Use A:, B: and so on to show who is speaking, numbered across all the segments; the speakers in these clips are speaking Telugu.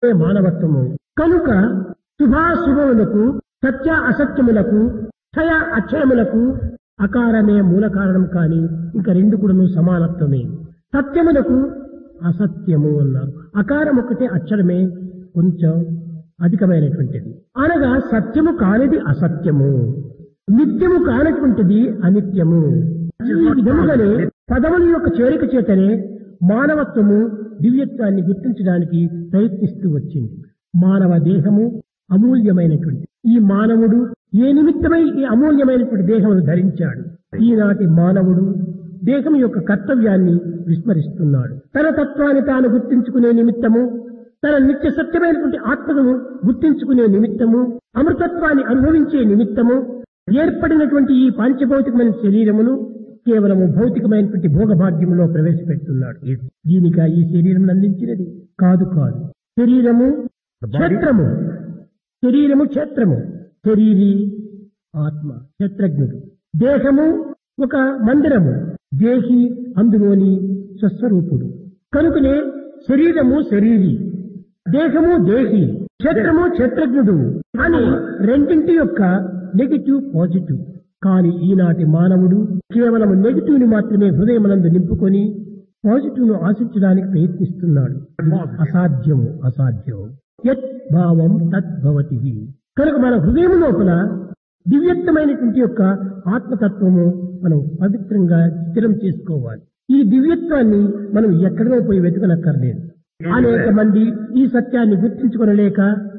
A: మానవత్వము కనుక శుభాశుభములకు సత్య అసత్యములకు క్షయ అక్షయములకు అకారమే మూల కారణం కాని ఇంకా రెండు కూడాను సమానత్వమే సత్యములకు అసత్యము అన్నారు అకారం ఒకటే అక్షరమే కొంచెం అధికమైనటువంటిది అనగా సత్యము కానిది అసత్యము నిత్యము కానటువంటిది అనిత్యము ఈ విధముగానే పదవుల యొక్క చేరిక చేతనే మానవత్వము దివ్యత్వాన్ని గుర్తించడానికి ప్రయత్నిస్తూ వచ్చింది మానవ దేహము అమూల్యమైనటువంటి ఈ మానవుడు ఏ నిమిత్తమై ఈ అమూల్యమైనటువంటి దేహమును ధరించాడు ఈనాటి మానవుడు దేహం యొక్క కర్తవ్యాన్ని విస్మరిస్తున్నాడు తన తత్వాన్ని తాను గుర్తించుకునే నిమిత్తము తన నిత్య సత్యమైనటువంటి ఆత్మను గుర్తించుకునే నిమిత్తము అమృతత్వాన్ని అనుభవించే నిమిత్తము ఏర్పడినటువంటి ఈ పాంచభౌతికమైన శరీరమును కేవలము భౌతికమైనటువంటి భోగభాగ్యములో ప్రవేశపెడుతున్నాడు దీనిక ఈ శరీరం అందించినది కాదు కాదు శరీరము క్షేత్రము శరీరము క్షేత్రము శరీరి ఆత్మ క్షేత్రజ్ఞుడు దేహము ఒక మందిరము దేహి అందులోని స్వస్వరూపుడు కనుకనే శరీరము శరీరి దేహము దేహి క్షేత్రము క్షేత్రజ్ఞుడు అని రెండింటి యొక్క నెగిటివ్ పాజిటివ్ కానీ ఈనాటి మానవుడు కేవలం నెగిటివ్ ని మాత్రమే హృదయమనందు నింపుకొని పాజిటివ్ ను ఆశించడానికి ప్రయత్నిస్తున్నాడు అసాధ్యము అసాధ్యము యత్ భావం తద్భవతి కనుక మన హృదయం లోపల దివ్యత్వమైనటువంటి యొక్క ఆత్మతత్వము మనం పవిత్రంగా స్థిరం చేసుకోవాలి ఈ దివ్యత్వాన్ని మనం ఎక్కడో పోయి వెతకనక్కర్లేదు అనేక మంది ఈ సత్యాన్ని గుర్తించుకొనలేక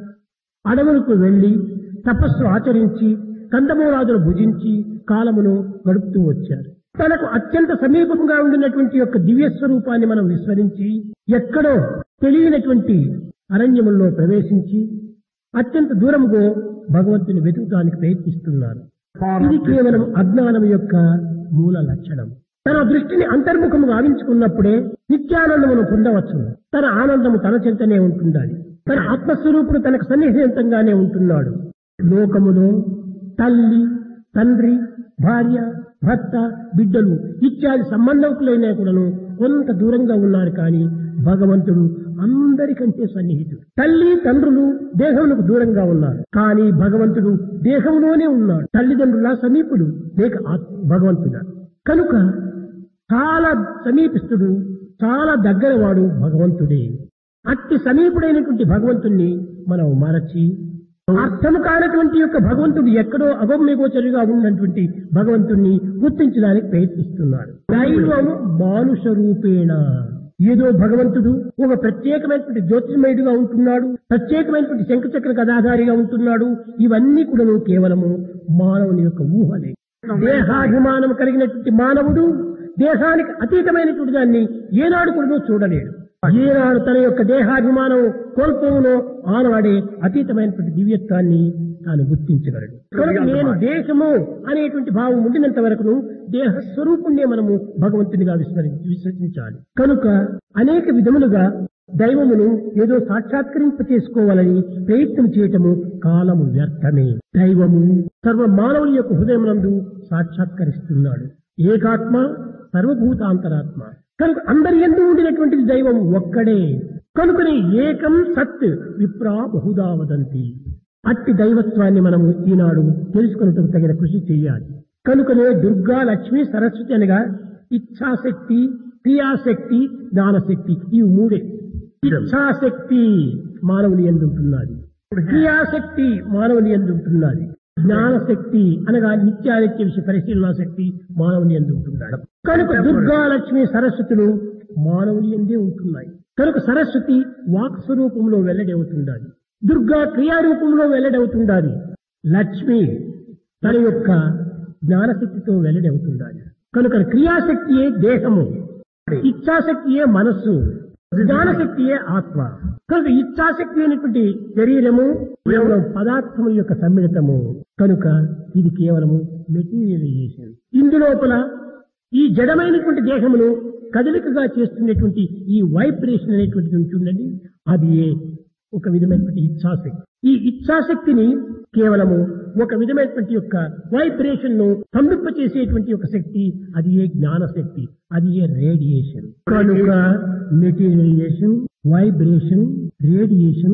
A: అడవులకు వెళ్లి తపస్సు ఆచరించి కందమూరాదులు భుజించి కాలమును గడుపుతూ వచ్చారు తనకు అత్యంత సమీపంగా ఉండినటువంటి యొక్క దివ్య స్వరూపాన్ని మనం విస్మరించి ఎక్కడో తెలియనటువంటి అరణ్యముల్లో ప్రవేశించి అత్యంత దూరముగా భగవంతుని వెతుకుతానికి ప్రయత్నిస్తున్నారు ఇది కేవలం అజ్ఞానం యొక్క మూల లక్షణం తన దృష్టిని అంతర్ముఖము గావించుకున్నప్పుడే నిత్యానందమును పొందవచ్చు తన ఆనందము తన చెంతనే ఉంటుండాలి తన ఆత్మస్వరూపుడు తనకు సన్నిహితంగానే ఉంటున్నాడు లోకములో తల్లి తండ్రి భార్య భర్త బిడ్డలు ఇత్యాది సంబంధకులైనా కూడాను కొంత దూరంగా ఉన్నారు కానీ భగవంతుడు అందరికంటే సన్నిహితుడు తల్లి తండ్రులు దేహములకు దూరంగా ఉన్నారు కానీ భగవంతుడు దేహంలోనే ఉన్నాడు తల్లిదండ్రుల సమీపుడు లేక ఆత్మ- భగవంతుడా కనుక చాలా సమీపిస్తుడు చాలా దగ్గర వాడు భగవంతుడే అట్టి సమీపుడైనటువంటి భగవంతుణ్ణి మనం మరచి అర్థము కానటువంటి యొక్క భగవంతుడు ఎక్కడో అగమ్యగోచరుగా ఉన్నటువంటి భగవంతుణ్ణి గుర్తించడానికి ప్రయత్నిస్తున్నాడు దైవం మానుష రూపేణ ఏదో భగవంతుడు ఒక ప్రత్యేకమైనటువంటి జ్యోతిర్మయుడుగా ఉంటున్నాడు ప్రత్యేకమైనటువంటి శంఖచక్ర గదాధారిగా ఉంటున్నాడు ఇవన్నీ కూడాను కేవలము మానవుని యొక్క ఊహలే దేహాభిమానం కలిగినటువంటి మానవుడు దేహానికి అతీతమైనటువంటి దాన్ని ఏనాడు కూడా చూడలేడు ఏనాడు తన యొక్క దేహాభిమానం కోల్పోవునో ఆనాడే అతీతమైనటువంటి దివ్యత్వాన్ని తాను గుర్తించగలడు కనుక నేను దేశము అనేటువంటి భావం ఉండినంత వరకును దేహ స్వరూపుణ్ణే మనము భగవంతునిగా విస్మరి విశ్వసించాలి కనుక అనేక విధములుగా దైవమును ఏదో సాక్షాత్కరింప చేసుకోవాలని ప్రయత్నం చేయటము కాలము వ్యర్థమే దైవము సర్వ మానవుల యొక్క హృదయమునందు సాక్షాత్కరిస్తున్నాడు ఏకాత్మ సర్వభూతాంతరాత్మ కనుక అందరి ఎందు ఉండినటువంటిది దైవం ఒక్కడే కనుకనే ఏకం సత్ విప్రా బహుదా వదంతి అట్టి దైవత్వాన్ని మనము ఈనాడు తెలుసుకున్నట్టుకు తగిన కృషి చేయాలి కనుకనే దుర్గా లక్ష్మి సరస్వతి అనగా ఇచ్ఛాశక్తి క్రియాశక్తి జ్ఞానశక్తి ఇవి మూడే ఇచ్ఛాశక్తి మానవుని ఎందుంటున్నది క్రియాశక్తి మానవుని ఎందుంటున్నది జ్ఞానశక్తి అనగా నిత్యానిత్య విషయ పరిశీలన శక్తి మానవుని ఎందు ఉంటున్నాడు కనుక దుర్గా లక్ష్మి సరస్వతులు మానవుని ఎందే ఉంటున్నాయి కనుక సరస్వతి వాక్ స్వరూపంలో వెల్లడవుతుండాలి దుర్గా క్రియారూపంలో వెల్లడవుతుండాలి లక్ష్మి తన యొక్క జ్ఞానశక్తితో వెల్లడవుతుండాలి కనుక క్రియాశక్తియే దేహము ఇచ్ఛాశక్తియే మనస్సు జ్ఞానశక్తియే ఆత్మ కనుక ఇచ్ఛాశక్తి అయినటువంటి శరీరము కేవలం పదార్థముల యొక్క సమ్మిళితము కనుక ఇది కేవలము మెటీరియలైజేషన్ ఇందులోపల ఈ జడమైనటువంటి దేహమును కదలికగా చేస్తున్నటువంటి ఈ వైబ్రేషన్ అనేటువంటిది ఉంటుందండి అది ఒక విధమైనటువంటి ఇచ్ఛాశక్తి ఈ ఇచ్ఛాశక్తిని కేవలము ఒక విధమైనటువంటి యొక్క వైబ్రేషన్ ను స్తంభింప చేసేటువంటి ఒక శక్తి అది ఏ జ్ఞాన శక్తి అది ఏ రేడియేషన్ కనుక మెటీరియలైజేషన్ వైబ్రేషన్ రేడియేషన్